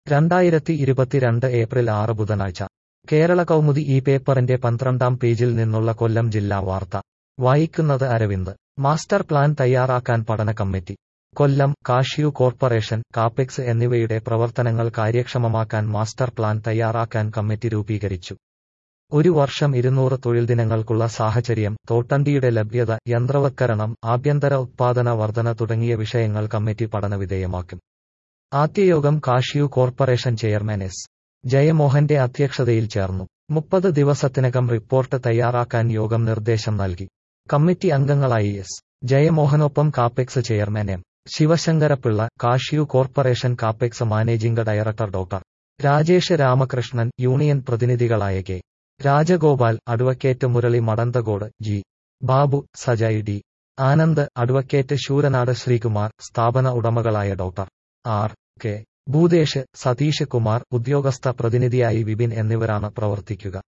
രണ്ടായിരത്തി ഇരുപത്തിരണ്ട് ഏപ്രിൽ ആറ് ബുധനാഴ്ച കേരള കൗമുദി ഈ പേപ്പറിന്റെ പന്ത്രണ്ടാം പേജിൽ നിന്നുള്ള കൊല്ലം ജില്ലാ വാർത്ത വായിക്കുന്നത് അരവിന്ദ് മാസ്റ്റർ പ്ലാൻ തയ്യാറാക്കാൻ പഠന committee Kollam cashew corporation Capex എന്നിവയുടെ പ്രവർത്തനങ്ങൾ കാര്യക്ഷമമാക്കാൻ മാസ്റ്റർ പ്ലാൻ തയ്യാറാക്കാൻ കമ്മിറ്റി രൂപീകരിച്ചു ഒരു വർഷം ഇരുന്നൂറ് തൊഴിൽ ദിനങ്ങൾക്കുള്ള സാഹചര്യം തോട്ടണ്ടിയുടെ ലഭ്യത യന്ത്രവത്കരണം ആഭ്യന്തര ഉത്പാദന വർധന തുടങ്ങിയ വിഷയങ്ങൾ കമ്മിറ്റി പഠനവിധേയമാക്കും ആദ്യയോഗം കാഷ്യു കോർപ്പറേഷൻ ചെയർമാൻ എസ് ജയമോഹന്റെ അധ്യക്ഷതയിൽ ചേർന്നു മുപ്പത് ദിവസത്തിനകം റിപ്പോർട്ട് തയ്യാറാക്കാൻ യോഗം നിർദ്ദേശം നൽകി കമ്മിറ്റി അംഗങ്ങളായി എസ് ജയമോഹനൊപ്പം Capex chairman M Sivasankarapillai cashew corporation Capex managing director doctor Rajesh Ramakrishnan union പ്രതിനിധികളായ K Rajagopal advocate Murali Madanthakode G Babu Sajay D Anand advocate Sooranad Sreekumar സ്ഥാപന ഉടമകളായ doctor R K Bhoodesh Satheesh Kumar ഉദ്യോഗസ്ഥ പ്രതിനിധിയായി വിപിൻ എന്നിവരാണ് പ്രവർത്തിക്കുക